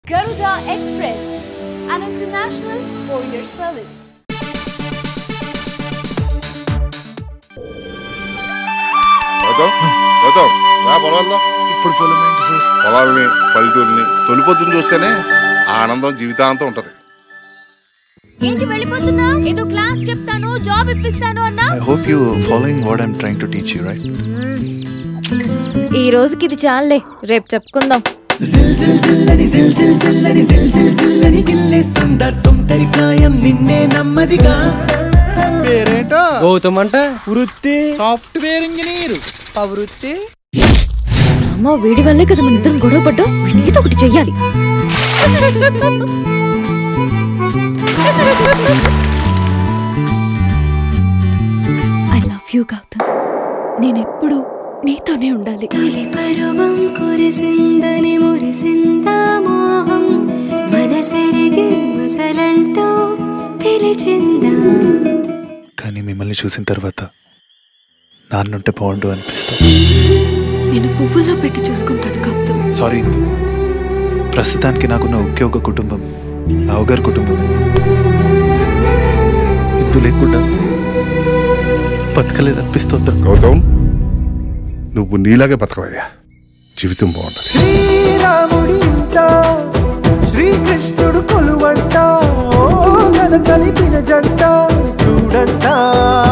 Garuda Express, an international courier service. Gautam Gautam రా పొలాల్లో ఇప్పుడు పొలం ఏంటి సార్ పొలాల్ని పల్లెటూరిని తొలిపొద్దుని చూస్తేనే ఆ ఆనందం జీవితాంతం ఉంటది ఏంటి వెళ్ళిపోతున్నా ఏదో క్లాస్ చెప్తాను జాబ్ ఇప్పిస్తాను అన్నా I hope you following what I'm trying to teach you right ఈ రోజుకి ఇది చాలే రేపు చెప్పుకుందాం జిల్జిల్లని జిల్జిల్ జిల్లని జిల్జిల్ జిల్లని గిల్లేస్తుండ తుంటరి ప్రాయం నిన్నే నమ్మదిగా పేరేంటో గౌతమ్ అంటే వృత్తి సాఫ్ట్వేర్ ఇంజనీర్ వృత్తి అమ్మ వీడి వల్లే కదా మన ఇద్దరం గొడవ పడ్డాం ఏదో ఒకటి చెయ్యాలి ఐ లవ్ యూ గౌతమ్ నేనెప్పుడు నీతోనే ఉండాలి తొలి పరువం కురిసిందని మురిసిందా మోహం మనసెరిగి మసలంటూ పిలిచిందా కానీ మిమ్మల్ని చూసిన తర్వాత నాన్నుంటే బాగుండు అనిపిస్తా నేను పువ్వుల్లో పెట్టి చూసుకుంటాను గౌతమ్ సారీ ఇందు ప్రస్తుతానికి నాకున్న ఒకే ఒక కుటుంబం రావుగారి కుటుంబం ఇందు లేకుండా బతకలేదనిపిస్తోందా గౌతమ్ నువ్వు నీలాగే బతకవయ్యా జీవితం బాగుంటది శ్రీరాముడి ఇంట శ్రీకృష్ణుడు కొలువంట ఓ కథ కలిపిన జంట చూడంట